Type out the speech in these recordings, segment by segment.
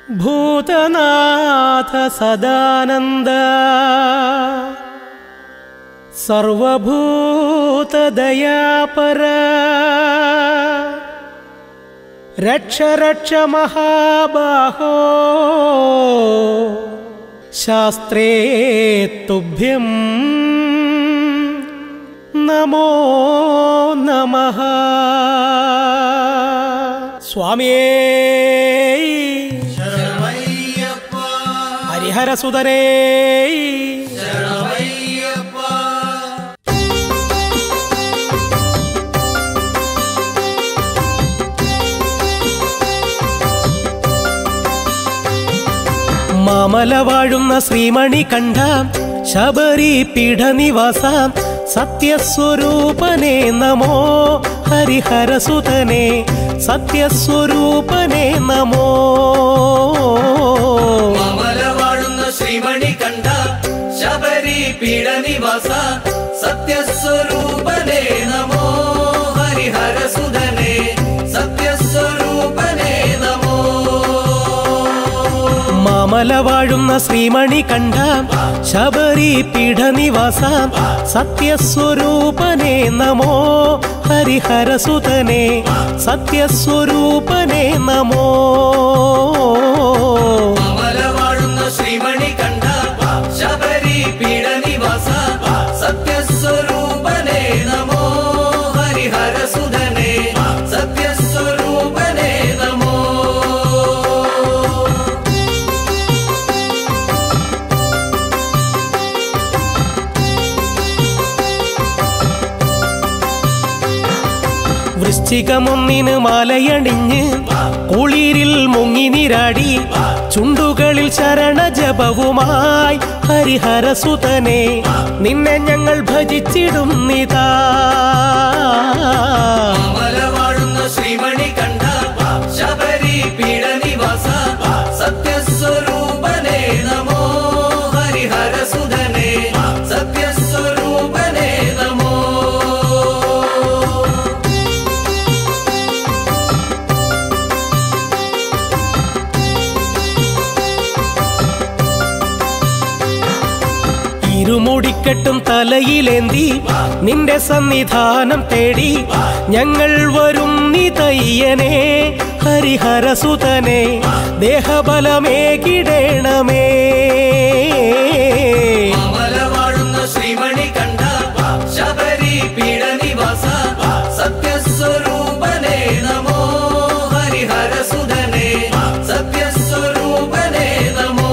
ഭൂതനാഥ സദാനന്ദ സർവഭൂതദയാപര രക്ഷ രക്ഷ മഹാബാഹോ ശാസ്ത്രേ തുഭ്യം നമോ നമഃ സ്വാമിയേ ഹരിഹരസുതരേ മാമല വാഴുന്ന ശ്രീമണി കണ്ഠ ശബരി പീഠനിവാസ സത്യസ്വരൂപനെ നമോ ഹരിഹരസുതനെ സത്യസ്വരൂപനെ നമോ മാമല വാഴുന്ന ശ്രീമണി കണ്ഠ ശബരി പീഠനിവാസ സത്യസ്വരൂപനേ നമോ ഹരിഹരസുധനേ സത്യസ്വരൂപനേ നമോ മാമല വാഴുന്ന ശ്രീമണി കണ്ഠ ശബരി പീഠനിവാസ സത്യസ്വരൂപനെ നമോ ഹരിഹരസുതനെ സത്യസ്വരൂപനെ നമോ മാമല വാഴുന്ന ശ്രീമണി കണ്ഠ ശബരി പീഠനിവാസ സത്യസ്വരൂപനേ നമോ ഹരിഹരസുധനേ സത്യസ്വരൂപനേ നമോ വൃശ്ചികമൊന്നിന് മാലയണിഞ്ഞ് കുളിരിൽ മുങ്ങി നിരാടി ചുണ്ടുകളിൽ ശരണജപവുമായി ഹരിഹരസുതനെ നിന്നെ ഞങ്ങൾ ഭജിച്ചിടും നിതാ മാമല വാഴുന്ന ശ്രീമണി കണ്ഠ ശബരി പീഠനിവാസ സത്യസ്വരൂപനേ നമോ ഹരിഹരസുധനേ സത്യസ്വരൂപനേ നമോ ഇരുമുടിക്കെട്ടും തലയിലേന്തി നിന്റെ സന്നിധാനം തേടി ഞങ്ങൾ വരും നിതയ്യനെ ഹരിഹരസുതനെ ദേഹബലമേ കിടേണമേ മാമല വാഴുന്ന ശ്രീമണി കണ്ഠ ശബരി പീഠനിവാസ സത്യസ്വരൂപനേ നമോ ഹരിഹരസുധനേ സത്യസ്വരൂപനേ നമോ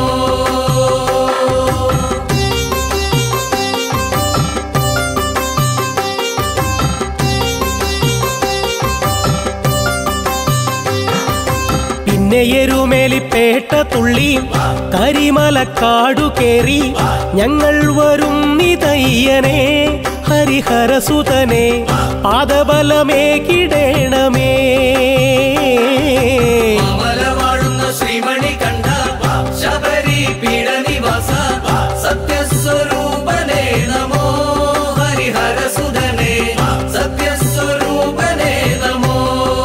പിന്നെ എരുമേലിപ്പേട്ട തുള്ളി കരിമലക്കാടു കേറി ഞങ്ങൾ വരും നിതയ്യനെ ഹരിഹരസുതനെ പാദബലമേ കിടേണമേ മാമല വാഴുന്ന ശ്രീമണി കണ്ഠ ശബരി പീഠനിവാസ സത്യസ്വരൂപനേ നമോ ഹരിഹരസുധനേ സത്യസ്വരൂപനേ നമോ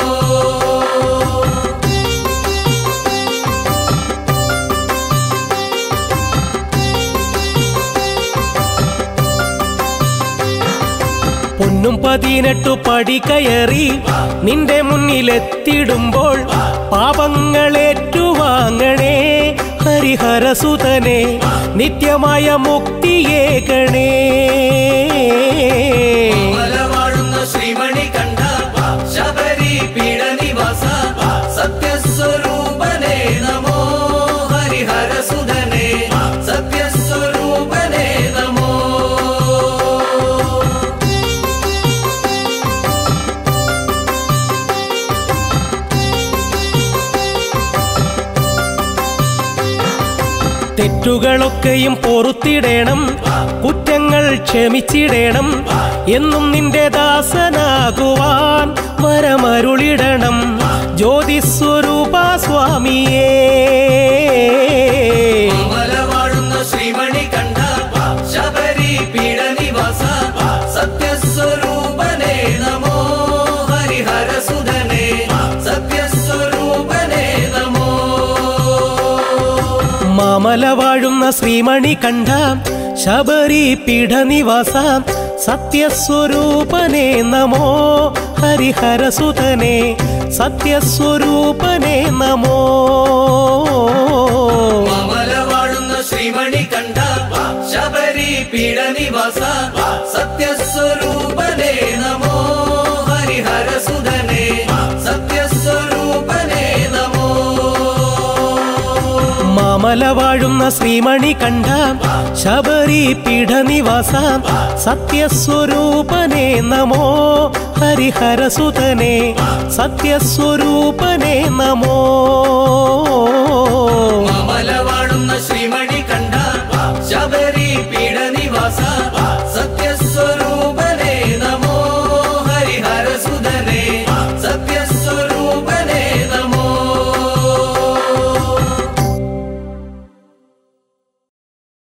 പൊന്നും പതിനെട്ടു പടി കയറി നിന്റെ മുന്നിലെത്തിടുമ്പോൾ പാപങ്ങളേറ്റുവാങ്ങണേ ഹരിഹരസുതനെ നിത്യമായ മുക്തിയേകണേ മാമല വാഴുന്ന ശ്രീമണി കണ്ഠ ശബരി പീഠനിവാസ സത്യസ്വരൂപനേ നമോ ഹരിഹരസുധനേ സത്യസ്വരൂപനേ നമോ തെറ്റുകളൊക്കെയും പൊറുത്തിടേണം കുറ്റങ്ങൾ ക്ഷമിച്ചിടേണം എന്നും നിന്റെ ദാസനാകുവാൻ വരമരുളിടണം ജ്യോതിസ്വരൂപ സ്വാമിയേ മാമല വാഴുന്ന ശ്രീമണി കണ്ഠ ശബരി പീഠനിവാസ സത്യസ്വരൂപനേ നമോ ഹരിഹരസുധനേ സത്യസ്വരൂപനേ നമോ മാമല വാഴുന്ന ശ്രീമണി കണ്ഠ ശബരി പീഠനിവാസ സത്യസ്വരൂപനെ നമോ ഹരിഹരസുതനെ സത്യസ്വരൂപനെ നമോ മാമല വാഴുന്ന ശ്രീമണി കണ്ഠ ശബരി പീഠനിവാസ സത്യസ്വരൂപനേ നമോ ഹരിഹരസുധനേ സത്യസ്വരൂപനേ നമോ മാമല വാഴുന്ന ശ്രീമണി കണ്ഠ ശബരി പീഠനിവാസ സത്യസ്വരൂപനെ നമോ ഹരിഹരസുതനെ സത്യസ്വരൂപനെ നമോ മാമല വാഴുന്ന ശ്രീമണി